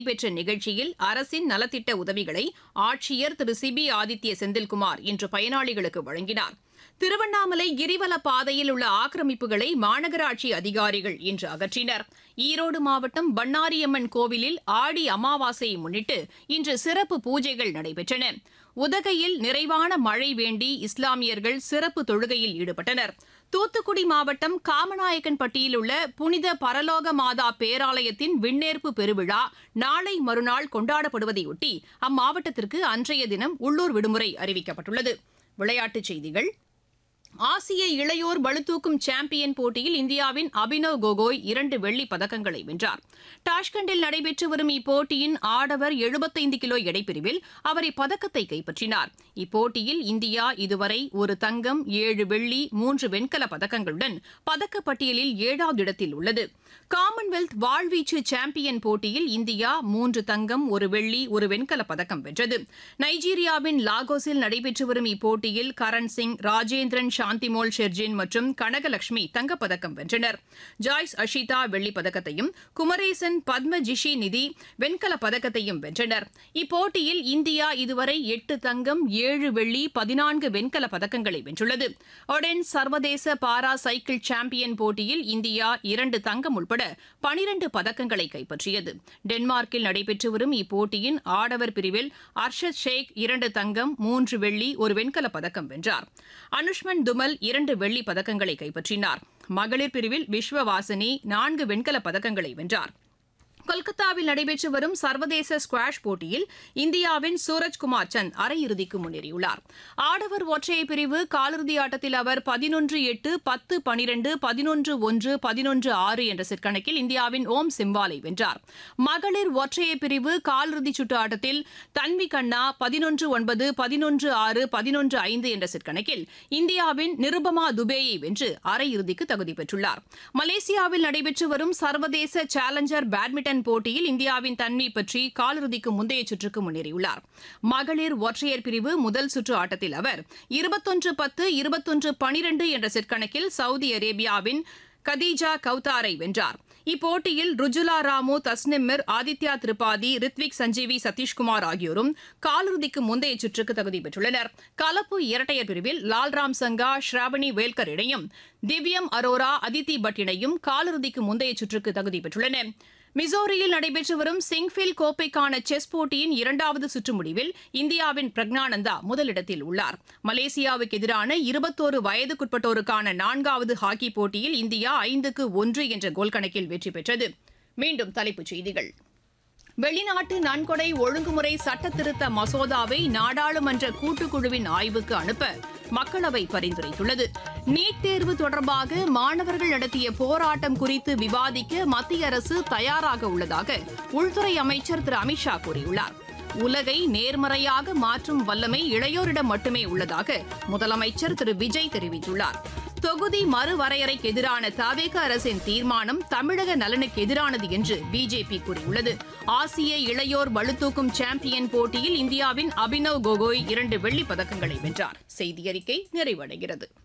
பெற்ற நிகழ்ச்சியில் அரசின் நலத்திட்ட உதவிகளை ஆட்சியர் திரு சிபி ஆதித்ய செந்தில்குமார் இன்று பயனாளிகளுக்கு வழங்கினார் திருவண்ணாமலை கிரிவல பாதையில் உள்ள ஆக்கிரமிப்புகளை மாநகராட்சி அதிகாரிகள் இன்று அகற்றினர் ஈரோடு மாவட்டம் பண்ணாரியம்மன் கோவிலில் ஆடி அமாவாசையை முன்னிட்டு இன்று சிறப்பு பூஜைகள் நடைபெற்றன உதகையில் நிறைவான மழை வேண்டி இஸ்லாமியர்கள் சிறப்பு தொழுகையில் ஈடுபட்டனர் தூத்துக்குடி மாவட்டம் காமநாயக்கன்பட்டியில் உள்ள புனித பரலோக மாதா பேராலயத்தின் விண்ணேற்பு பெருவிழா நாளை மறுநாள் கொண்டாடப்படுவதையொட்டி அம்மாவட்டத்திற்கு அன்றைய தினம் உள்ளூர் விடுமுறை அறிவிக்கப்பட்டுள்ளது விளையாட்டுச் செய்திகள் ஆசிய இளையோர் பளுதூக்கும் சாம்பியன் போட்டியில் இந்தியாவின் அபினவ் கோகோய் இரண்டு வெள்ளிப் பதக்கங்களை வென்றார் டாஷ்கண்டில் நடைபெற்று வரும் இப்போட்டியின் ஆடவர் 75 கிலோ எடைப்பிரிவில் அவர் இப்பதக்கத்தை கைப்பற்றினார் இப்போட்டியில் இந்தியா இதுவரை ஒரு தங்கம் ஏழு வெள்ளி மூன்று வெண்கலப் பதக்கங்களுடன் பதக்கப்பட்டியலில் ஏழாவது இடத்தில் உள்ளது காமன்வெல்த் வாழ்வீச்சு சாம்பியன் போட்டியில் இந்தியா மூன்று தங்கம் ஒரு வெள்ளி ஒரு வெண்கலப் பதக்கம் வென்றது நைஜீரியாவின் லாகோஸில் நடைபெற்று வரும் இப்போட்டியில் கரண் சிங் ராஜேந்திரன் சாந்திமோல் ஷெர்ஜின் மற்றும் கனகலட்சுமி தங்கப்பதக்கம் வென்றனர் ஜாய்ஸ் அஷிதா வெள்ளிப் பதக்கத்தையும் குமரேசன் பத்மஜிஷி நிதி வெண்கலப் பதக்கத்தையும் வென்றனர் இப்போட்டியில் இந்தியா இதுவரை எட்டு தங்கம் ஏழு வெள்ளி பதினான்கு வெண்கலப் பதக்கங்களை வென்றுள்ளது ஒடென் சர்வதேச பாரா சைக்கிள் சாம்பியன் போட்டியில் இந்தியா இரண்டு தங்கம் உட்பட பனிரண்டு பதக்கங்களை கைப்பற்றியது டென்மார்க்கில் நடைபெற்று வரும் இப்போட்டியின் ஆடவர் பிரிவில் அர்ஷத் ஷேக் இரண்டு தங்கம் மூன்று வெள்ளி ஒரு வெண்கலப் பதக்கம் வென்றார் அனுஷ்மன் துமல் இரண்டு வெள்ளிப் பதக்கங்களை கைப்பற்றினார் மகளிர் பிரிவில் விஸ்வவாசினி நான்கு வெண்கலப் பதக்கங்களை வென்றார் கொல்கத்தாவில் நடைபெற்று வரும் சர்வதேச ஸ்குவாஷ் போட்டியில் இந்தியாவின் சூரஜ்குமார் சந்த் அரையிறுதிக்கு முன்னேறியுள்ளார் ஆடவர் ஒற்றையர் பிரிவு காலிறுதி ஆட்டத்தில் அவர் பதினொன்று எட்டு பத்து பனிரெண்டு பதினொன்று ஒன்று பதினொன்று ஆறு என்ற செட் கணக்கில் இந்தியாவின் ஓம் சிம்பாலை வென்றார் மகளிர் ஒற்றையர் பிரிவு காலிறுதி சுற்று ஆட்டத்தில் தன்வி கண்ணா பதினொன்று ஒன்பது பதினொன்று ஆறு பதினொன்று ஐந்து என்ற செட் கணக்கில் இந்தியாவின் நிருபமா துபேயை வென்று அரையிறுதிக்கு தகுதி பெற்றுள்ளார் மலேசியாவில் நடைபெற்று வரும் சர்வதேச சேலஞ்சர் பேட்மிண்டன் போட்டியில் இந்தியாவின் தன்வி பற்றி காலிறுதிக்கு முந்தைய சுற்றுக்கு முன்னேறியுள்ளார் மகளிர் ஒற்றையர் பிரிவு முதல் சுற்று ஆட்டத்தில் அவர் இருபத்தொன்று பத்து இருபத்தொன்று பனிரெண்டு என்ற செட் கணக்கில் சவுதி அரேபியாவின் கதீஜா கவுதாரை வென்றார் இப்போட்டியில் ருஜுலா ராமு தஸ்னிமிர் ஆதித்யா திரிபாதி ரித்விக் சஞ்சீவி சதீஷ்குமார் ஆகியோரும் காலிறுதிக்கு முந்தைய சுற்றுக்கு தகுதி பெற்றுள்ளனர் கலப்பு இரட்டையர் பிரிவில் லால்ராம் சங்கா ஸ்ராவணி வேல்கர் இணையும் திவ்யம் அரோரா அதித்தி பட் இணையும் காலிறுதிக்கு முந்தைய சுற்றுக்கு தகுதி பெற்றுள்ளன மிசோரியில் நடைபெற்று வரும் சிங்ஃபில் கோப்பைக்கான செஸ் போட்டியின் இரண்டாவது சுற்று முடிவில் இந்தியாவின் பிரக்னானந்தா முதலிடத்தில் உள்ளார் மலேசியாவுக்கு எதிரான இருபத்தோரு வயதுக்குட்பட்டோருக்கான நான்காவது ஹாக்கி போட்டியில் இந்தியா ஐந்துக்கு ஒன்று என்ற கோல் கணக்கில் வெற்றி பெற்றது மீண்டும் தலைப்புச் செய்திகள் வெளிநாட்டு நன்கொடை ஒழுங்குமுறை சட்ட திருத்த மசோதாவை நாடாளுமன்ற கூட்டுக்குழுவின் ஆய்வுக்கு அனுப்ப மக்களவை பரிந்துரைத்துள்ளது நீட் தேர்வு தொடர்பாக மாணவர்கள் நடத்திய போராட்டம் குறித்து விவாதிக்க மத்திய அரசு தயாராக உள்ளதாக உள்துறை அமைச்சர் திரு அமித்ஷா கூறியுள்ளார் உலகை நேர்மறையாக மாற்றும் வல்லமை இளையோரிடம் மட்டுமே உள்ளதாக முதலமைச்சர் திரு விஜய் தெரிவித்துள்ளார் தொகுதி மறுவரையறைக்கு எதிரான தவேக அரசின் தீர்மானம் தமிழக நலனுக்கு எதிரானது என்று பிஜேபி கூறியுள்ளது ஆசிய இளையோர் பளுதூக்கும் சாம்பியன் போட்டியில் இந்தியாவின் அபினவ் கோகோய் இரண்டு வெள்ளிப் பதக்கங்களை வென்றார் செய்தி அறிக்கை நிறைவடைகிறது